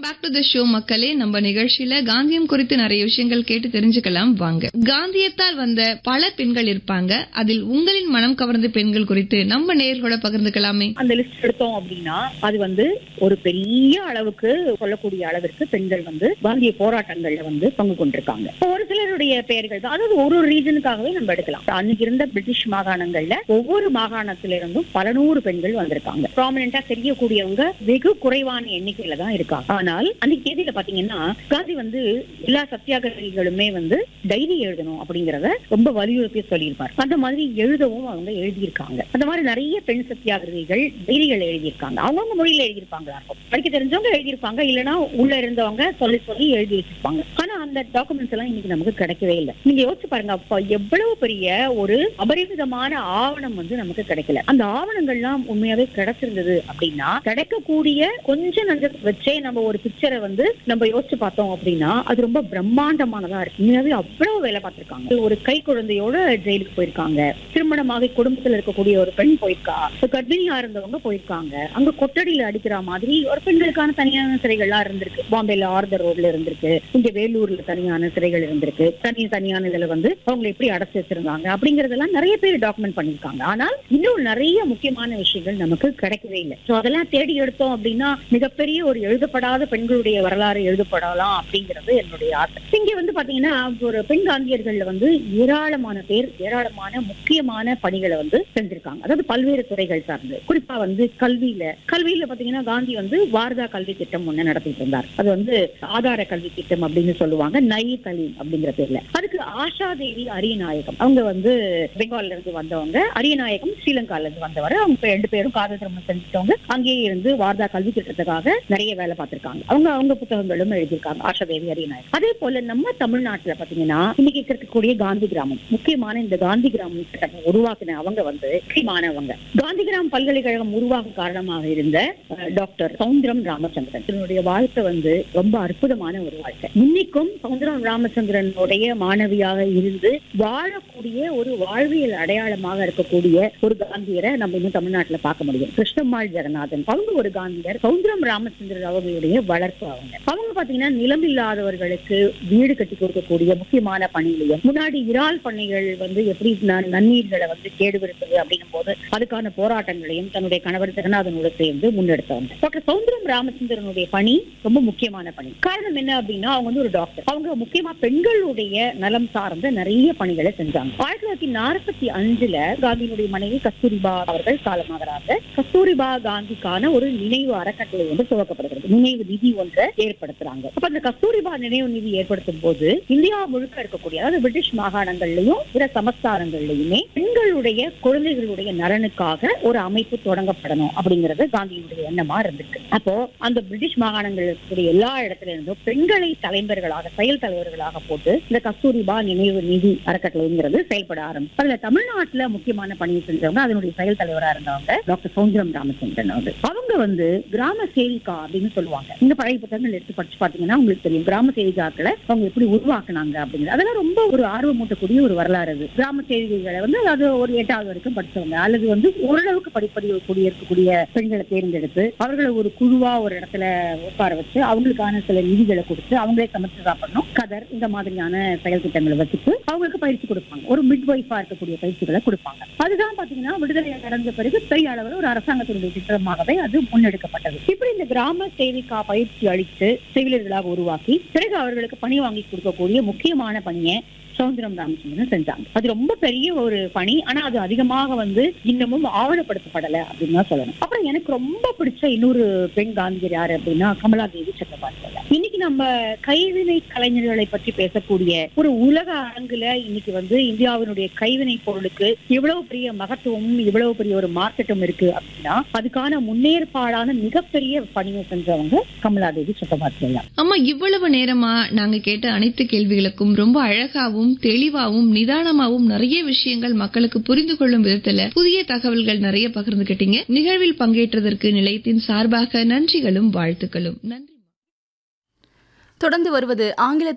back to the show மக்களே நம்ம நிகழ்ச்சியில காந்தியம் குறித்து நிறைய விஷயங்கள் கேட்டு தெரிஞ்சுக்கலாம் வாங்க காந்தியத்தால் வந்த பல பெண்கள் இருப்பாங்க அதில் உங்களின் மனம் கவர்ந்த பெண்கள் குறித்து நம்ம நேர்களோட பகிர்ந்துக்கலாமே அந்த லிஸ்ட் எடுத்தோம் அப்படின்னா அது வந்து ஒரு பெரிய அளவுக்கு சொல்லக்கூடிய அளவிற்கு பெண்கள் வந்து காந்திய போராட்டங்கள்ல வந்து பங்கு கொண்டிருக்காங்க ஒரு சிலருடைய பெயர்கள் தான் அதாவது ஒரு ஒரு ரீஜனுக்காகவே நம்ம எடுக்கலாம் அன்னைக்கு இருந்த பிரிட்டிஷ் மாகாணங்கள்ல ஒவ்வொரு மாகாணத்தில இருந்தும் பல நூறு பெண்கள் வந்திருக்காங்க ப்ராமினா தெரியக்கூடியவங்க வெகு குறைவான எண்ணிக்கையில தான் இருக்காங்க ஆனால் அன்னைக்கு தேதியில பாத்தீங்கன்னா காந்தி வந்து எல்லா சத்தியாகிரகிகளுமே வந்து டைரி எழுதணும் அப்படிங்கறத ரொம்ப வலியுறுத்தி சொல்லியிருப்பார் அந்த மாதிரி எழுதவும் அவங்க எழுதியிருக்காங்க அந்த மாதிரி நிறைய பெண் சத்தியாகிரகிகள் டைரிகள் எழுதியிருக்காங்க அவங்கவுங்க மொழியில எழுதியிருப்பாங்களா இருக்கும் படிக்க தெரிஞ்சவங்க எழுதியிருப்பாங்க இல்லைன்னா உள்ள இருந்தவங்க சொல்லி சொல்லி எழுதி வச்சிருப்பாங்க ஆனா அந்த டாக்குமெண்ட்ஸ் எல்லாம் இன்னைக்கு நமக்கு கிடைக்கவே இல்லை நீங்க யோசிச்சு பாருங்க அப்ப எவ்வளவு பெரிய ஒரு அபரிமிதமான ஆவணம் வந்து நமக்கு கிடைக்கல அந்த ஆவணங்கள்லாம் உண்மையாவே கிடைச்சிருந்தது அப்படின்னா கிடைக்கக்கூடிய கொஞ்ச நஞ்ச வச்சே நம்ம ஒரு பிக்சரை வந்து நம்ம யோசிச்சு பார்த்தோம் அப்படின்னா அது ரொம்ப பிரம்மாண்டமானதா இருக்கு உண்மையாவே அவ்வளவு வேலை பார்த்திருக்காங்க ஒரு கை குழந்தையோட ஜெயிலுக்கு போயிருக்காங்க திருமணமாக குடும்பத்துல இருக்கக்கூடிய ஒரு பெண் போயிருக்கா ஒரு கர்ப்பிணியா இருந்தவங்க போயிருக்காங்க அங்க கொட்டடியில அடிக்கிற மாதிரி ஒரு பெண்களுக்கான தனியான சிறைகள்லாம் இருந்திருக்கு பாம்பேல ஆர்தர் ரோட்ல இருந்திருக்கு இங்க வேலூர்ல தனியான சிறைகள் இருந்திருக்கு தனி தனியான இதுல வந்து அவங்களை எப்படி அடைச்சு வச்சிருந்தாங்க அப்படிங்கறதெல்லாம் நிறைய பேர் டாக்குமெண்ட் பண்ணிருக்காங்க ஆனால் இன்னும் நிறைய முக்கியமான விஷயங்கள் நமக்கு கிடைக்கவே இல்லை சோ அதெல்லாம் தேடி எடுத்தோம் அப்படின்னா மிகப்பெரிய ஒரு எழுதப்படாத பெண்களுடைய வரலாறு எழுதப்படலாம் அப்படிங்கிறது என்னுடைய ஆசை இங்க வந்து பாத்தீங்கன்னா ஒரு பெண் காந்தியர்கள்ல வந்து ஏராளமான பேர் ஏராளமான முக்கியமான பணிகளை வந்து செஞ்சிருக்காங்க அதாவது பல்வேறு துறைகள் சார்ந்து குறிப்பா வந்து கல்வியில கல்வியில பாத்தீங்கன்னா காந்தி வந்து வாரதா கல்வி திட்டம் ஒண்ணு நடத்திட்டு இருந்தார் அது வந்து ஆதார கல்வி திட்டம் அப்படின்னு சொல்லுவாங்க நை தலீம் அப்படிங்கிற பேர்ல அதுக்கு ஆஷா தேவி அரியநாயகம் அவங்க வந்து பெங்கால்ல இருந்து வந்தவங்க அரியநாயகம் ஸ்ரீலங்கால இருந்து வந்தவர் அவங்க இப்ப ரெண்டு பேரும் காதல் திருமணம் செஞ்சுட்டவங்க அங்கேயே இருந்து வாரதா கல்வி திட்டத்துக்காக நிறைய வேலை பார்த்திருக்காங்க அவங்க அவங்க புத்தகங்களும் எழுதியிருக்காங்க ஆஷா தேவி அரியநாயகம் அதே போல நம்ம தமிழ்நாட்டுல பாத்தீங்கன்னா இன்னைக்கு இருக்கக்கூடிய காந்தி கிராமம் முக்கியமான இந்த காந்தி கிராமம் திட்டத்தை உருவாக்கின அவங்க வந்து முக்கியமானவங்க காந்தி கிராமம் பல்கலைக்கழகம் உருவாக காரணமாக இருந்த அஹ், டாக்டர் சவுந்தரம் ராமச்சந்திரன் இதனுடைய வாழ்க்கை வந்து ரொம்ப அற்புதமான ஒரு வாழ்க்கை இன்னைக்கும் சவுந்தரம் ராமச்சந்திரனுடைய மாணவியாக இருந்து வாழக்கூடிய ஒரு வாழ்வியல் அடையாளமாக இருக்கக்கூடிய ஒரு காந்தியரை நம்ம இன்னும் தமிழ்நாட்டுல பார்க்க முடியும் கிருஷ்ணம்மாள் ஜெகநாதன் அவங்க ஒரு காந்தியர் சவுந்தரம் ராமச்சந்திரன் அவர்களுடைய வளர்ப்பு அவங்க அவங்க பாத்தீங்கன்னா நிலம் இல்லாதவர்களுக்கு வீடு கட்டி கொடுக்கக்கூடிய முக்கியமான பணியிலையும் முன்னாடி இறால் பண்ணைகள் வந்து எப்படி ந- நன்னீர்களை வந்து கேடுவிருப்பது அப்படின்னும் போது அதுக்கான போராட்டங்களையும் தன்னுடைய கணவர் ஜெகநாதனோட சேர்ந்து முன்னெடுத்தவங்க டாக்டர் சவுந்தரம் ராமச்சந்திரனுடைய பணி ரொம்ப முக்கியமான பணி காரணம் என்ன அப்படின்னா அவங்க வந்து ஒரு டாக்டர் அவங்க முக்கியமா பெண்களுடைய நலம் சார்ந்த நிறைய பணிகளை செஞ்சாங்க ஆயிரத்தி தொள்ளாயிரத்தி நாற்பத்தி அஞ்சுல காந்தியினுடைய மனைவி கஸ்தூரிபா அவர்கள் காலமாகறாங்க கஸ்தூரிபா காந்திக்கான ஒரு நினைவு அறக்கட்டளை வந்து துவக்கப்படுகிறது நினைவு நிதி ஒன்றை ஏற்படுத்துறாங்க அப்ப அந்த கஸ்தூரிபா நினைவு நிதி ஏற்படுத்தும் போது இந்தியா முழுக்க இருக்கக்கூடிய அதாவது பிரிட்டிஷ் மாகாணங்கள்லயும் பிற சமஸ்தானங்கள்லயுமே பெண்களுடைய குழந்தைகளுடைய நலனுக்காக ஒரு அமைப்பு தொடங்கப்படணும் அப்படிங்கறது காந்தியினுடைய எண்ணமா இருந்திருக்கு அப்போ அந்த பிரிட்டிஷ் மாகாணங்கள் இருக்கக்கூடிய எல்லா இடத்துல இருந்தும் பெண்களை தலைவர்களாக செயல் தலைவர்களாக போட்டு இந்த கஸ்தூரிபா நினைவு நிதி அறக்கட்டளைங்கிறது செயல்பட ஆரம்பிச்சு அதுல தமிழ்நாட்டுல முக்கியமான பணியை செஞ்சவங்க அதனுடைய செயல் தலைவரா இருந்தவங்க டாக்டர் சௌந்தரம் ராமச்சந்திரன் அவங்க அவங்க வந்து கிராம சேவிகா அப்படின்னு சொல்லுவாங்க இந்த பழைய புத்தகங்கள் எடுத்து படிச்சு பாத்தீங்கன்னா உங்களுக்கு தெரியும் கிராம சேவிகாக்களை அவங்க எப்படி உருவாக்குனாங்க அப்படிங்கிறது அதெல்லாம் ரொம்ப ஒரு ஆர்வமூட்டக்கூடிய ஒரு வரலாறு அது கிராம சேவிகைகளை வந்து அதாவது ஒரு எட்டாவது வரைக்கும் படிச்சவங்க அல்லது வந்து ஓரளவுக்கு படிப்படி கூடிய இருக்கக்கூடிய பெண்களை தேர்ந்தெடுத்து அவர்களை ஒரு குழுவா ஒரு இடத்துல உட்கார வச்சு அவங்களுக்கான சில நிதிகளை கொடுத்து அவங்களே சமைச்சு சாப்பிடணும் கதர் இந்த மாதிரியான செயல் திட்டங்களை வச்சுட்டு அவங்களுக்கு பயிற்சி கொடுப்பாங்க ஒரு மிட் வைஃபா இருக்கக்கூடிய பயிற்சிகளை கொடுப்பாங்க அதுதான் பாத்தீங்கன்னா விடுதலை அடைஞ்ச பிறகு பெரிய அளவில் ஒரு அரசாங்கத்தினுடைய திட்டமாகவே அது முன்னெடுக்கப்பட்டது இப்படி இந்த கிராம சேவிகா பயிற்சி அளித்து செவிலியர்களாக உருவாக்கி பிறகு அவர்களுக்கு பணி வாங்கி கொடுக்கக்கூடிய முக்கியமான பணியை சௌந்தரம் ராமச்சந்திரன் செஞ்சாங்க அது ரொம்ப பெரிய ஒரு பணி ஆனா அது அதிகமாக வந்து இன்னமும் ஆவணப்படுத்தப்படல அப்படின்னு தான் சொல்லணும் அப்புறம் எனக்கு ரொம்ப பிடிச்ச இன்னொரு பெண் காந்தியர் யாரு அப்படின்னா கமலாதேவி சக்கரபார்த்தி இன்னைக்கு நம்ம கைவினை கலைஞர்களை பற்றி பேசக்கூடிய ஒரு உலக அரங்குல இன்னைக்கு வந்து இந்தியாவினுடைய கைவினை பொருளுக்கு இவ்வளவு பெரிய மகத்துவமும் இவ்வளவு பெரிய ஒரு மார்க்கெட்டும் இருக்கு அப்படின்னா அதுக்கான முன்னேற்பாடான மிகப்பெரிய பணியை செஞ்சவங்க கமலாதேவி சக்கரபார்த்தி ஐயா அம்மா இவ்வளவு நேரமா நாங்க கேட்ட அனைத்து கேள்விகளுக்கும் ரொம்ப அழகாவும் தெளிவாவும் நிதானமாவும் நிறைய விஷயங்கள் மக்களுக்கு புரிந்து கொள்ளும் விதத்துல புதிய தகவல்கள் நிறைய பகிர்ந்துகிட்டீங்க நிகழ்வில் பங்கேற்றதற்கு நிலையத்தின் சார்பாக நன்றிகளும் வாழ்த்துக்களும் நன்றி தொடர்ந்து வருவது ஆங்கில